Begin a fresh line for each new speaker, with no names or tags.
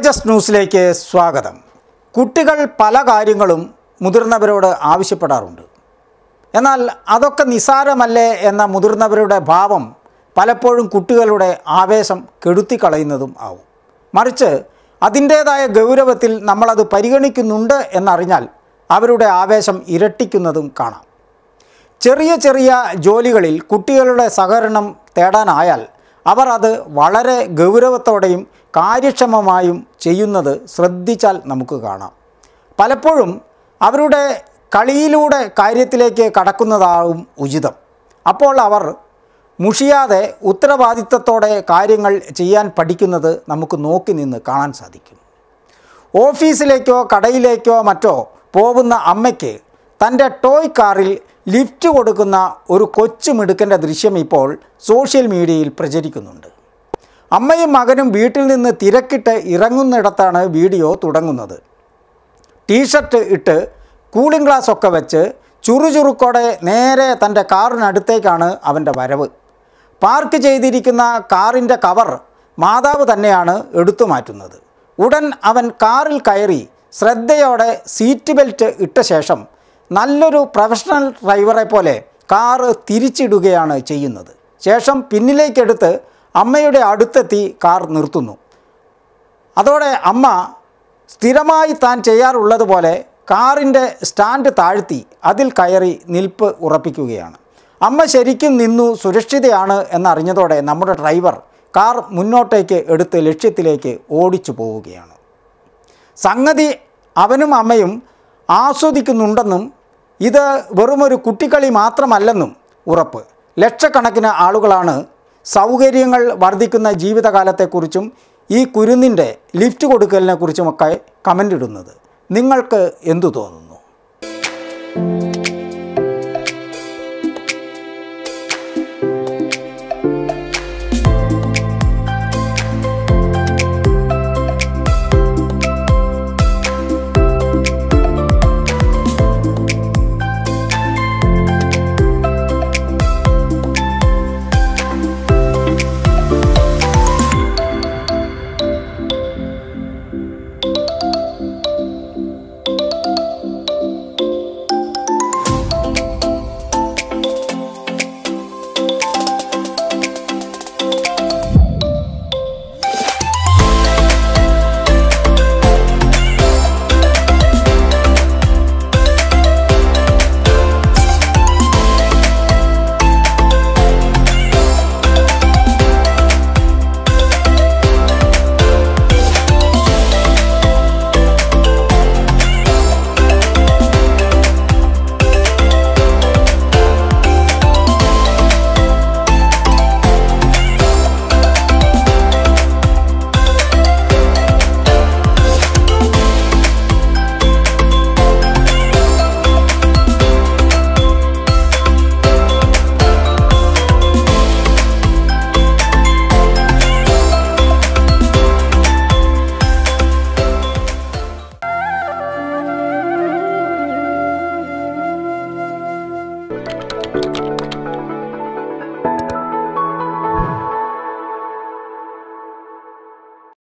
തേജസ് ന്യൂസിലേക്ക് സ്വാഗതം കുട്ടികൾ പല കാര്യങ്ങളും മുതിർന്നവരോട് ആവശ്യപ്പെടാറുണ്ട് എന്നാൽ അതൊക്കെ നിസാരമല്ലേ എന്ന മുതിർന്നവരുടെ ഭാവം പലപ്പോഴും കുട്ടികളുടെ ആവേശം കെടുത്തിക്കളയുന്നതും ആവും മറിച്ച് അതിൻ്റേതായ ഗൗരവത്തിൽ നമ്മളത് പരിഗണിക്കുന്നുണ്ട് എന്നറിഞ്ഞാൽ അവരുടെ ആവേശം ഇരട്ടിക്കുന്നതും കാണാം ചെറിയ ചെറിയ ജോലികളിൽ കുട്ടികളുടെ സഹകരണം തേടാനായാൽ അവർ അത് വളരെ ഗൗരവത്തോടെയും കാര്യക്ഷമമായും ചെയ്യുന്നത് ശ്രദ്ധിച്ചാൽ നമുക്ക് കാണാം പലപ്പോഴും അവരുടെ കളിയിലൂടെ കാര്യത്തിലേക്ക് കടക്കുന്നതാവും ഉചിതം അപ്പോൾ അവർ മുഷിയാതെ ഉത്തരവാദിത്തത്തോടെ കാര്യങ്ങൾ ചെയ്യാൻ പഠിക്കുന്നത് നമുക്ക് നോക്കി നിന്ന് കാണാൻ സാധിക്കും ഓഫീസിലേക്കോ കടയിലേക്കോ മറ്റോ പോകുന്ന അമ്മയ്ക്ക് തൻ്റെ ടോയ് കാറിൽ ലിഫ്റ്റ് കൊടുക്കുന്ന ഒരു കൊച്ചു മിടുക്കൻ്റെ ദൃശ്യം ഇപ്പോൾ സോഷ്യൽ മീഡിയയിൽ പ്രചരിക്കുന്നുണ്ട് അമ്മയും മകനും വീട്ടിൽ നിന്ന് തിരക്കിട്ട് ഇറങ്ങുന്നിടത്താണ് വീഡിയോ തുടങ്ങുന്നത് ടീഷർട്ട് ഇട്ട് കൂളിംഗ് ഗ്ലാസ് ഒക്കെ വെച്ച് ചുറുചുറുക്കോടെ നേരെ തൻ്റെ കാറിനടുത്തേക്കാണ് അവൻ്റെ വരവ് പാർക്ക് ചെയ്തിരിക്കുന്ന കാറിൻ്റെ കവർ മാതാവ് തന്നെയാണ് എടുത്തു മാറ്റുന്നത് ഉടൻ അവൻ കാറിൽ കയറി ശ്രദ്ധയോടെ സീറ്റ് ബെൽറ്റ് ഇട്ട ശേഷം നല്ലൊരു പ്രൊഫഷണൽ ഡ്രൈവറെ പോലെ കാറ് തിരിച്ചിടുകയാണ് ചെയ്യുന്നത് ശേഷം പിന്നിലേക്കെടുത്ത് അമ്മയുടെ അടുത്തെത്തി കാർ നിർത്തുന്നു അതോടെ അമ്മ സ്ഥിരമായി താൻ ചെയ്യാറുള്ളതുപോലെ കാറിൻ്റെ സ്റ്റാൻഡ് താഴ്ത്തി അതിൽ കയറി നിൽപ്പ് ഉറപ്പിക്കുകയാണ് അമ്മ ശരിക്കും നിന്നു സുരക്ഷിതയാണ് എന്നറിഞ്ഞതോടെ നമ്മുടെ ഡ്രൈവർ കാർ മുന്നോട്ടേക്ക് എടുത്ത് ലക്ഷ്യത്തിലേക്ക് ഓടിച്ചു പോവുകയാണ് സംഗതി അവനും അമ്മയും ആസ്വദിക്കുന്നുണ്ടെന്നും ഇത് വെറുമൊരു കുട്ടിക്കളി മാത്രമല്ലെന്നും ഉറപ്പ് ലക്ഷക്കണക്കിന് ആളുകളാണ് സൗകര്യങ്ങൾ വർദ്ധിക്കുന്ന ജീവിതകാലത്തെക്കുറിച്ചും ഈ കുരുന്നിൻ്റെ ലിഫ്റ്റ് കൊടുക്കലിനെ കുറിച്ചുമൊക്കെ കമൻ്റ് ഇടുന്നത് നിങ്ങൾക്ക് എന്തു തോന്നുന്നു